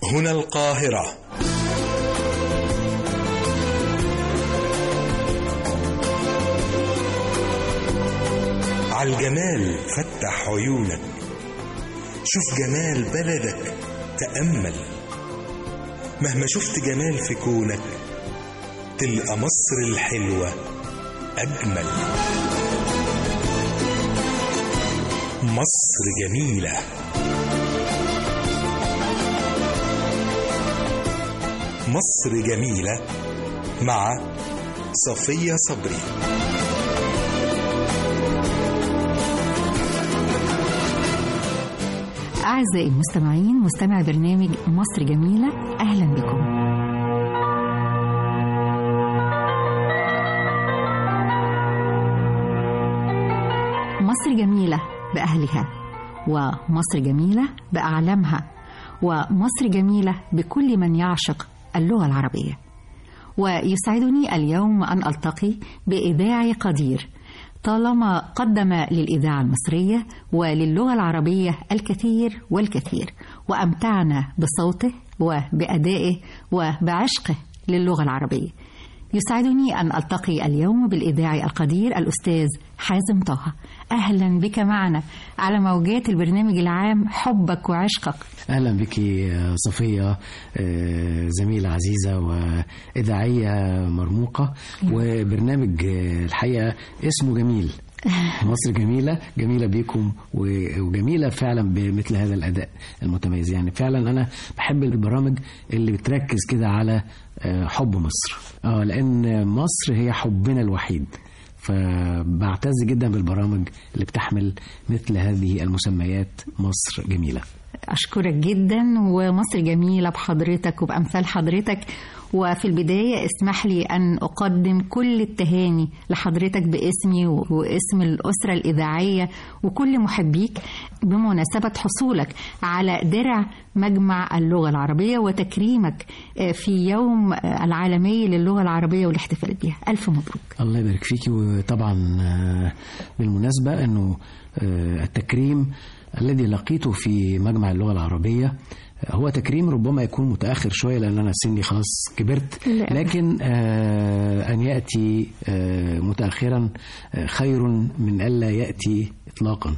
هنا القاهرة عالجمال فتح عيونك شوف جمال بلدك تأمل مهما شفت جمال في كونك تلقى مصر الحلوة أجمل مصر جميلة مصر جميلة مع صفية صبري أعزائي المستمعين مستمع برنامج مصر جميلة أهلا بكم مصر جميلة بأهلها ومصر جميلة بأعلامها ومصر جميلة بكل من يعشق اللغة العربية ويسعدني اليوم أن ألتقي بإذاعي قدير طالما قدم للإذاعة المصرية وللغة العربية الكثير والكثير وأمتعنا بصوته وبأدائه وبعشقه للغة العربية يسعدني أن ألتقي اليوم بالإذاعي القدير الأستاذ حازم طه أهلا بك معنا على موجات البرنامج العام حبك وعشقك اهلا بك صفيه زميله عزيزه واذاعيه مرموقه وبرنامج الحقيقه اسمه جميل مصر جميلة جميلة بيكم وجميلة فعلا بمثل هذا الأداء المتميز يعني فعلا أنا بحب البرامج اللي بتركز كده على حب مصر اه لأن مصر هي حبنا الوحيد فبعتز جدا بالبرامج اللي بتحمل مثل هذه المسميات مصر جميلة أشكرك جدا ومصر جميلة بحضرتك وبأمثال حضرتك وفي البداية اسمح لي أن أقدم كل التهاني لحضرتك باسمي واسم الأسرة الإذاعية وكل محبيك بمناسبة حصولك على درع مجمع اللغة العربية وتكريمك في يوم العالمي للغة العربية والاحتفال بها ألف مبروك الله يبارك فيكي وطبعا بالمناسبة أنه التكريم الذي لقيته في مجمع اللغة العربية هو تكريم ربما يكون متأخر شوية لأن أنا سني خلاص كبرت لكن آه أن يأتي آه متأخرا آه خير من ألا يأتي إطلاقا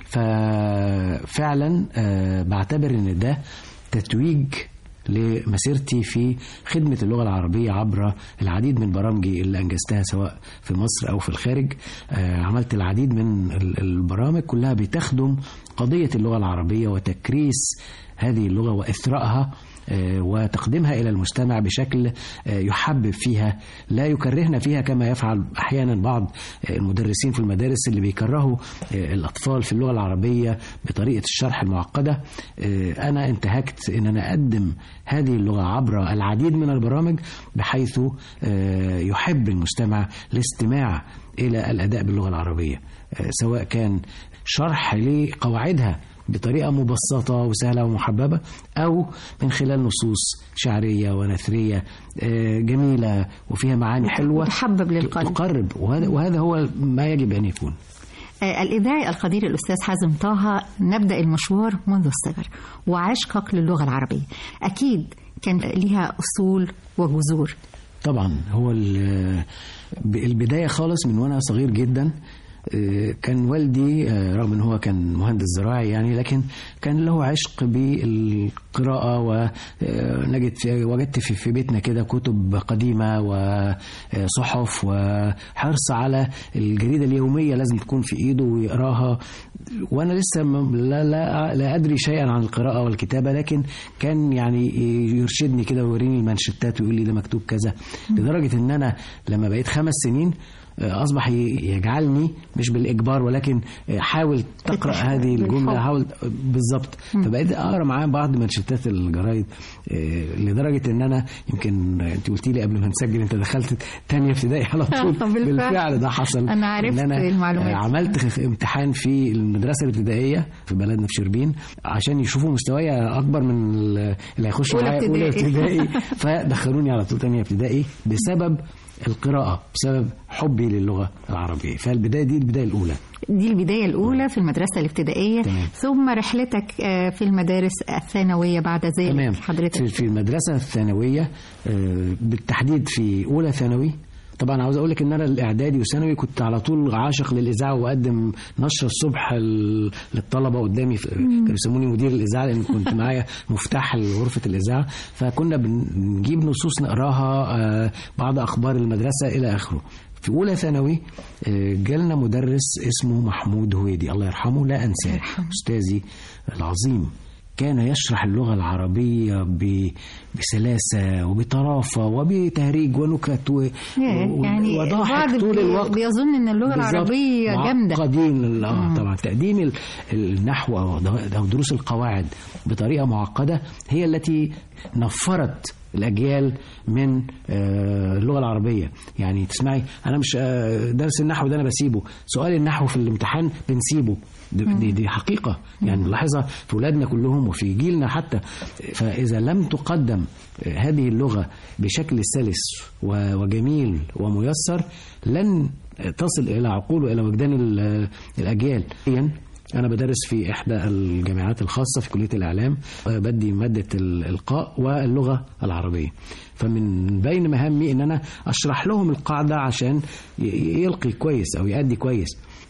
ففعلا آه بعتبر أن ده تتويج لمسيرتي في خدمة اللغة العربية عبر العديد من برامجي اللي أنجزتها سواء في مصر أو في الخارج آه عملت العديد من البرامج كلها بتخدم قضية اللغة العربية وتكريس هذه اللغة وإثرائها وتقديمها إلى المستمع بشكل يحبب فيها لا يكرهنا فيها كما يفعل أحيانا بعض المدرسين في المدارس اللي بيكرهوا الأطفال في اللغة العربية بطريقة الشرح المعقدة أنا انتهكت أن أنا أقدم هذه اللغة عبر العديد من البرامج بحيث يحب المستمع الاستماع إلى الأداء باللغة العربية سواء كان شرح لقواعدها بطريقة مبسطة وسهلة ومحببة أو من خلال نصوص شعرية ونثرية جميلة وفيها معاني حلوة تحبب للقلب تقرب وهذا, وهذا هو ما يجب أن يكون الإذاعي القدير الأستاذ حازم طه نبدأ المشوار منذ الصغر وعشقك للغة العربية أكيد كان لها أصول وجذور طبعا هو البداية خالص من وأنا صغير جدا كان والدي رغم ان هو كان مهندس زراعي يعني لكن كان له عشق بالقراءه ونجد في وجدت في, في بيتنا كده كتب قديمه وصحف وحرص على الجريده اليوميه لازم تكون في ايده ويقراها وانا لسه لا, لا لا ادري شيئا عن القراءه والكتابه لكن كان يعني يرشدني كده ويوريني المانشيتات ويقول لي ده مكتوب كذا لدرجه ان انا لما بقيت خمس سنين اصبح يجعلني مش بالاجبار ولكن حاول تقرا هذه الجمله حاول بالظبط فبقيت اقرا معاه بعض منشطات الجرايد لدرجه ان انا يمكن انت قلتي لي قبل ما نسجل انت دخلت ثانيه ابتدائي على طول بالفعل ده حصل انا عرفت إن أنا المعلومات عملت امتحان في المدرسه الابتدائيه في بلدنا في شربين عشان يشوفوا مستواي اكبر من اللي هيخشوا معايا اولى ابتدائي فدخلوني على طول ثانيه ابتدائي بسبب القراءة بسبب حبي للغه العربيه فالبدايه دي البدايه الاولى دي البداية الأولى في المدرسة الابتدائية تمام. ثم رحلتك آه، في المدارس الثانوية بعد ذلك تمام في, حضرتك في المدرسه الثانويه آه، بالتحديد في اولى ثانوي طبعا عاوز اقول لك ان انا الاعدادي وثانوي كنت على طول عاشق للاذاعه واقدم نشره الصبح ال- للطلبه قدامي في- كانوا يسموني مدير الاذاعه لان كنت معايا مفتاح غرفه الاذاعه فكنا بنجيب نصوص نقراها آه، بعض اخبار المدرسه الى اخره في اولى ثانوي آه، جالنا مدرس اسمه محمود هويدي الله يرحمه لا انساه استاذي العظيم كان يشرح اللغة العربية ب- بسلاسة وبطرافة وبتهريج ونكت و... ياه، يعني وضاحك البعض طول بي- الوقت بيظن ان اللغة بالظبط. العربية جامدة معقدين اه طبعا تقديم ال- النحو او د- أو دروس القواعد بطريقه معقده هي التي نفرت الاجيال من آه، اللغه العربيه يعني تسمعي انا مش آه، درس النحو ده انا بسيبه سؤال النحو في الامتحان بنسيبه دي, دي, دي حقيقه يعني نلاحظها في اولادنا كلهم وفي جيلنا حتى فاذا لم تقدم هذه اللغه بشكل سلس و- وجميل وميسر لن تصل الى عقول والى وجدان ال- الاجيال انا بدرس في احدى الجامعات الخاصه في كليه الاعلام بدي ماده الالقاء واللغه العربيه فمن بين مهامي ان انا اشرح لهم القاعده عشان ي- يلقي كويس او يأدي كويس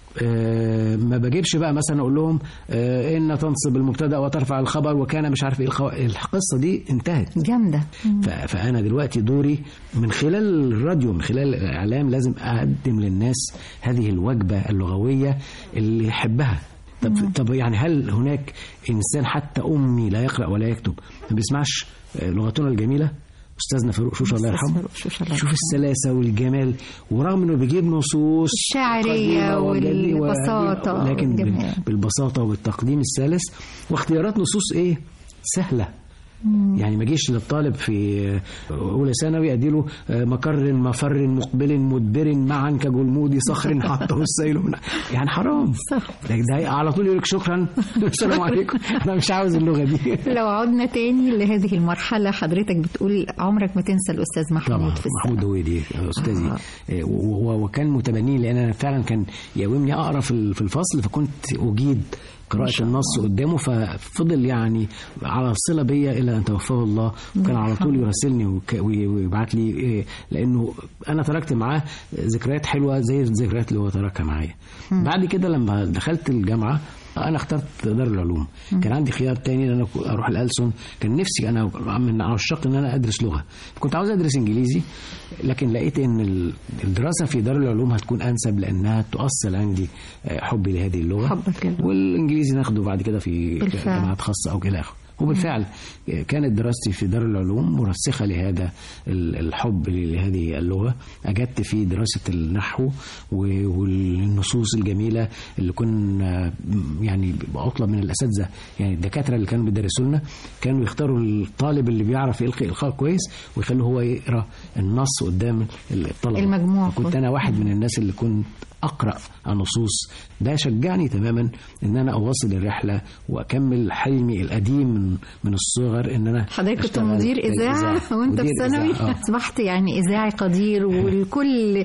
آه، ما بجيبش بقى مثلا اقول لهم آه، ان تنصب المبتدا وترفع الخبر وكان مش عارف ايه الخو... القصه دي انتهت جامدة ف- فانا دلوقتي دوري من خلال الراديو من خلال الاعلام لازم اقدم للناس هذه الوجبه اللغويه اللي يحبها طب طب يعني هل هناك انسان حتى امي لا يقرا ولا يكتب ما بيسمعش آه، لغتنا الجميله استاذنا فاروق شوشه الله أستاذ يرحمه فاروق شوشة الله شوف يرحمه. السلاسه والجمال ورغم انه بيجيب نصوص الشعرية قديمة وجديدة و- والبساطة لكن بال- والجمال. بالبساطه وبالتقديم السلس واختيارات نصوص ايه سهله يعني ما جيش للطالب في اولى ثانوي اديله مكر مفر مقبل مدبر معا كجلمود صخر حطه السيل من يعني حرام صح. ده ده على طول يقول لك شكرا السلام عليكم انا مش عاوز اللغه دي لو عدنا تاني لهذه المرحلة حضرتك بتقول عمرك ما تنسى الأستاذ طبعا محمود في محمود السنة هويدي استاذي آه، و- و- وكان متبني لان انا فعلا كان يقومني اقرا في ال- في الفصل فكنت اجيد قراءة النص قدامه ففضل يعني على صلة بيا إلى أن توفاه الله وكان على طول يراسلني وك- وي- ويبعت لي إيه، لأنه أنا تركت معاه ذكريات حلوة زي الذكريات اللي هو تركها معايا بعد كده لما دخلت الجامعة انا اخترت دار العلوم كان عندي خيار تاني ان انا اروح الألسن كان نفسي انا من عشاق ان انا ادرس لغه كنت عاوز ادرس انجليزي لكن لقيت ان ال- الدراسه في دار العلوم هتكون انسب لانها تؤصل عندي آه، حبي لهذه اللغه حبك للغة. والانجليزي ناخده بعد كده في بالفعل. جامعات خاصه او الى اخره وبالفعل كانت دراستي في دار العلوم مرسخة لهذا ال- الحب لهذه اللغة أجدت في دراسة النحو و- والنصوص الجميلة اللي كنا يعني أطلب من الأساتذة يعني الدكاترة اللي كانوا بيدرسوا لنا كانوا يختاروا الطالب اللي بيعرف يلقي إلقاء كويس ويخلوه هو يقرأ النص قدام الطلبة المجموع كنت أنا واحد من الناس اللي كنت أقرأ النصوص ده شجعني تماما إن أنا أواصل الرحلة وأكمل حلمي القديم من من الصغر إن أنا حضرتك كنت أشتغل مدير في إذاعة وأنت في مدير ثانوي إذاعة، آه. أصبحت يعني إذاعي قدير والكل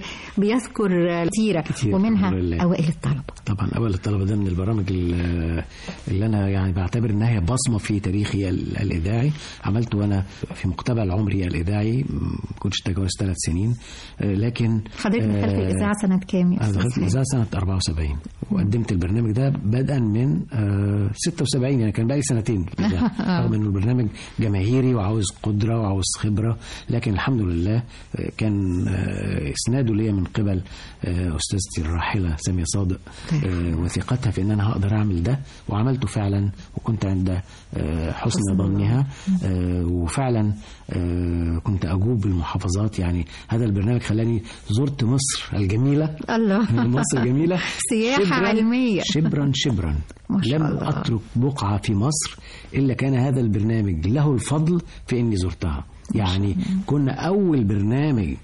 بيذكر كتيرة كتير، ومنها الحمد لله. أوائل الطلبة طبعا اول الطلبه ده من البرامج ال- اللي انا يعني بعتبر انها هي بصمه في تاريخي ال- الاذاعي عملته وانا في مقتبل عمري الاذاعي ما كنتش تجاوز ثلاث سنين آه، لكن حضرتك دخلت آه، الإذاعة سنة كام يا انا دخلت أستاذ الاذاعه سنه 74 وقدمت البرنامج ده بدءا من آه، 76 يعني كان بقالي سنتين في الإذاعة. رغم انه البرنامج جماهيري وعاوز قدره وعاوز خبره لكن الحمد لله آه، كان آه، اسناده ليا من قبل آه، استاذتي الراحله ساميه صادق آه، وثقتها في ان انا هقدر اعمل ده وعملته فعلا وكنت عند آه، حسن حسن ظنها آه، وفعلا آه، كنت اجوب المحافظات يعني هذا البرنامج خلاني زرت مصر الجميله الله مصر الجميلة سياحة شبراً- علمية. شبرا شبرا ما شاء لم الله. أترك بقعة في مصر إلا كان هذا البرنامج له الفضل في إني زرتها يعني كنا أول برنامج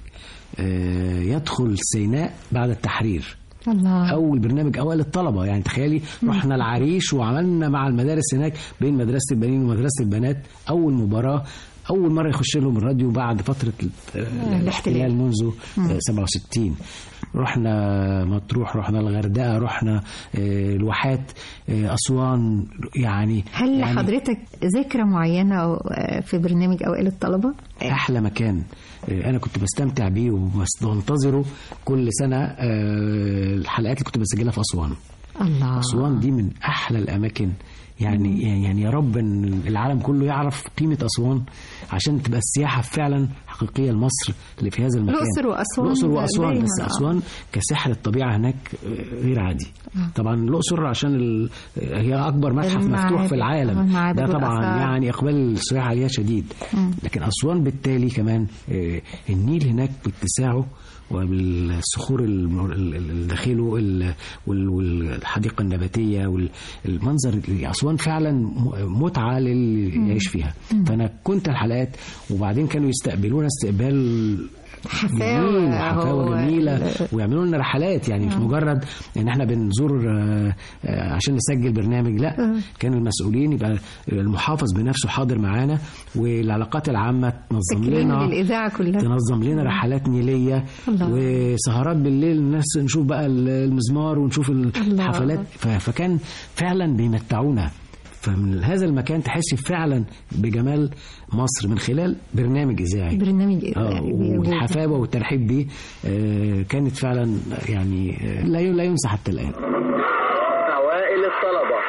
آه، يدخل سيناء بعد التحرير الله اول برنامج اوائل الطلبه يعني تخيلي رحنا العريش وعملنا مع المدارس هناك بين مدرسه البنين ومدرسه البنات اول مباراه اول مره يخش لهم الراديو بعد فتره ال- الاحتلال منذ آه، 67 رحنا مطروح رحنا الغردقه رحنا آه، الواحات آه، اسوان يعني هل يعني لحضرتك ذكرى معينة آه، في برنامج أوائل الطلبة؟ احلى مكان آه، انا كنت بستمتع بيه وبنتظره كل سنه آه، الحلقات اللي كنت بسجلها في اسوان الله أسوان دي من أحلى الأماكن يعني يعني يا رب إن العالم كله يعرف قيمة أسوان عشان تبقى السياحة فعلا حقيقية لمصر اللي في هذا المكان الأقصر وأسوان الأقصر وأسوان دايماً، بس آه. أسوان كسحر الطبيعة هناك آه، غير عادي طبعا الأقصر عشان ال... هي أكبر متحف المعابد. مفتوح في آه، العالم المعابد ده طبعا والآثار. يعني إقبال السياح عليها شديد لكن أسوان بالتالي كمان آه، النيل هناك باتساعه وبالصخور الم- ال- ال- اللي داخله ال- وال- والحديقه النباتيه والمنظر اسوان فعلا م- متعه للي يعيش فيها فانا كنت الحلقات وبعدين كانوا يستقبلونا استقبال حفاوة جميل هو حفاوة جميلة ال- ويعملوا لنا رحلات يعني مش مجرد ان احنا بنزور آه، آه، عشان نسجل برنامج لا كان المسؤولين يبقى المحافظ بنفسه حاضر معانا والعلاقات العامة تنظم تكريم لنا للإذاعة كلها تنظم لنا رحلات نيلية الله. وسهرات بالليل الناس نشوف بقى المزمار ونشوف الحفلات ف- فكان فعلا بيمتعونا فمن هذا المكان تحس فعلا بجمال مصر من خلال برنامج إذاعي برنامج اه إذاعي بيجوز. والحفاوة والترحيب بيه آه، كانت فعلا يعني آه، لا لا ينسى حتى الآن أوائل الطلبة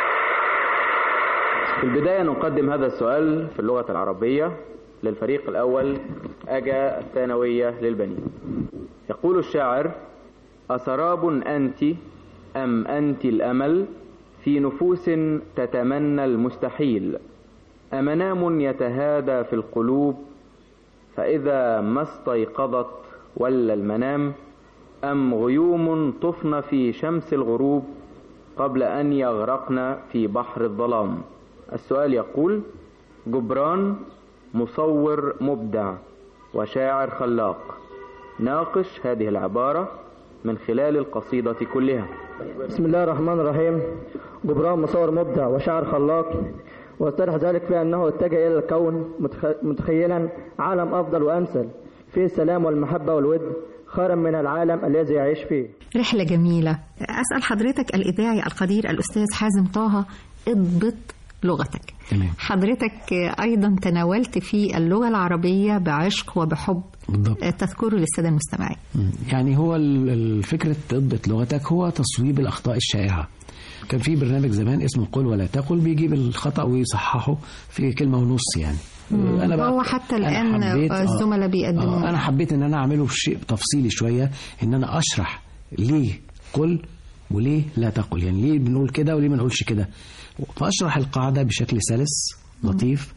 في البداية نقدم هذا السؤال في اللغة العربية للفريق الأول أجا الثانوية للبنين يقول الشاعر أسراب أنت أم أنت الأمل في نفوس تتمنى المستحيل أمنام يتهادى في القلوب فإذا ما استيقظت ولا المنام أم غيوم طفن في شمس الغروب قبل أن يغرقن في بحر الظلام السؤال يقول جبران مصور مبدع وشاعر خلاق ناقش هذه العبارة من خلال القصيدة كلها بسم الله الرحمن الرحيم جبران مصور مبدع وشاعر خلاق واسترح ذلك في أنه اتجه إلى الكون متخ- متخيلا عالم أفضل وأمثل فيه السلام والمحبة والود خيرا من العالم الذي يعيش فيه رحلة جميلة أسأل حضرتك الإذاعي القدير الأستاذ حازم طه اضبط لغتك تمام. حضرتك أيضا تناولت في اللغة العربية بعشق وبحب بالضبط تذكره للسادة المستمعين يعني هو ال- ال- فكرة اضبط لغتك هو تصويب الأخطاء الشائعة كان في برنامج زمان اسمه قل ولا تقل بيجيب الخطأ ويصححه في كلمة ونص يعني أنا هو حتى أنا الآن حبيت- آه، الزملاء بيقدموا آه أنا حبيت إن أنا أعمله بشيء تفصيلي شوية إن أنا أشرح ليه قل وليه لا تقل يعني ليه بنقول كده وليه ما نقولش كده فأشرح القاعدة بشكل سلس لطيف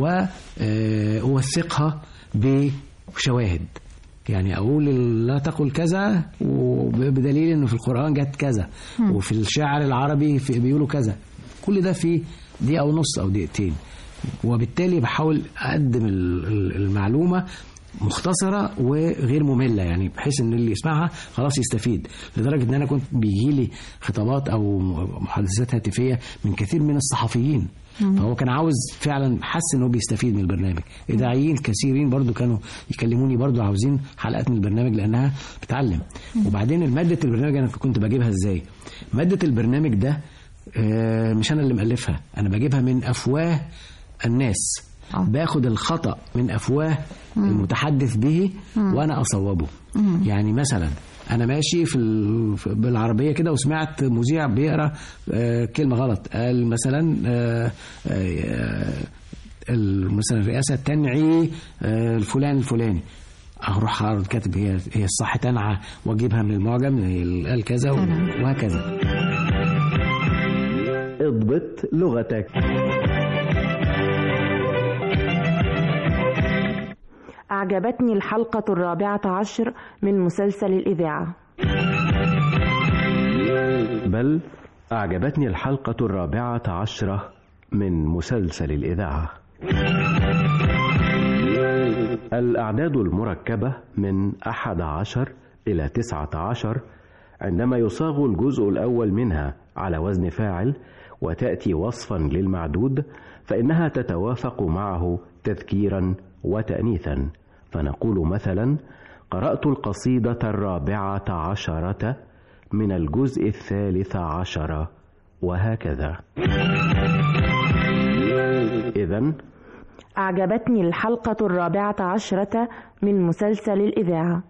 وأوثقها بشواهد يعني اقول لا تقل كذا وبدليل انه في القران جت كذا وفي الشعر العربي في بيقولوا كذا كل ده في دقيقه ونص او دقيقتين وبالتالي بحاول اقدم ال- ال- المعلومه مختصرة وغير مملة يعني بحيث ان اللي يسمعها خلاص يستفيد لدرجة ان انا كنت بيجي لي خطابات او محادثات هاتفية من كثير من الصحفيين فهو كان عاوز فعلا حس انه بيستفيد من البرنامج اذاعيين كثيرين برضو كانوا يكلموني برضو عاوزين حلقات من البرنامج لانها بتعلم وبعدين مادة البرنامج انا كنت بجيبها ازاي مادة البرنامج ده آه، مش انا اللي مألفها انا بجيبها من افواه الناس آه. باخد الخطأ من أفواه المتحدث به وأنا أصوبه يعني مثلا أنا ماشي في ال- في- بالعربية كده وسمعت مذيع بيقرأ آه، كلمة غلط قال مثلا آه، آه، ال- مثلا الرئاسة تنعي آه، الفلان الفلاني اروح أعرض كاتب هي هي الصح تنعى واجيبها من المعجم هي ال- قال كذا وهكذا اضبط لغتك أعجبتني الحلقة الرابعة عشر من مسلسل الإذاعة بل أعجبتني الحلقة الرابعة عشرة من مسلسل الإذاعة الأعداد المركبة من أحد عشر إلى تسعة عشر عندما يصاغ الجزء الأول منها على وزن فاعل وتأتي وصفا للمعدود فإنها تتوافق معه تذكيرا وتأنيثا فنقول مثلا قرأت القصيدة الرابعة عشرة من الجزء الثالث عشر وهكذا إذا أعجبتني الحلقة الرابعة عشرة من مسلسل الإذاعة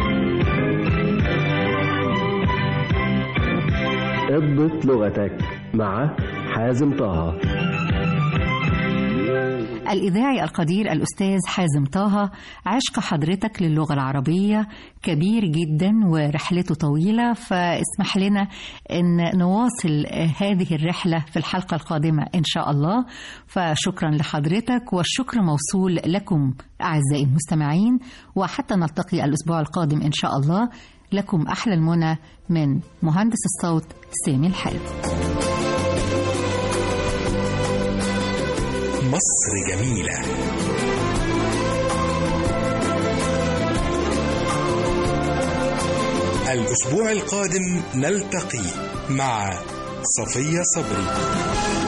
اضبط لغتك مع حازم طه الإذاعي القدير الأستاذ حازم طه عشق حضرتك للغة العربية كبير جدا ورحلته طويلة فاسمح لنا أن نواصل هذه الرحلة في الحلقة القادمة إن شاء الله فشكرا لحضرتك والشكر موصول لكم أعزائي المستمعين وحتى نلتقي الأسبوع القادم إن شاء الله لكم أحلى المنى من مهندس الصوت سامي الحاج مصر جميلة الأسبوع القادم نلتقي مع صفية صبري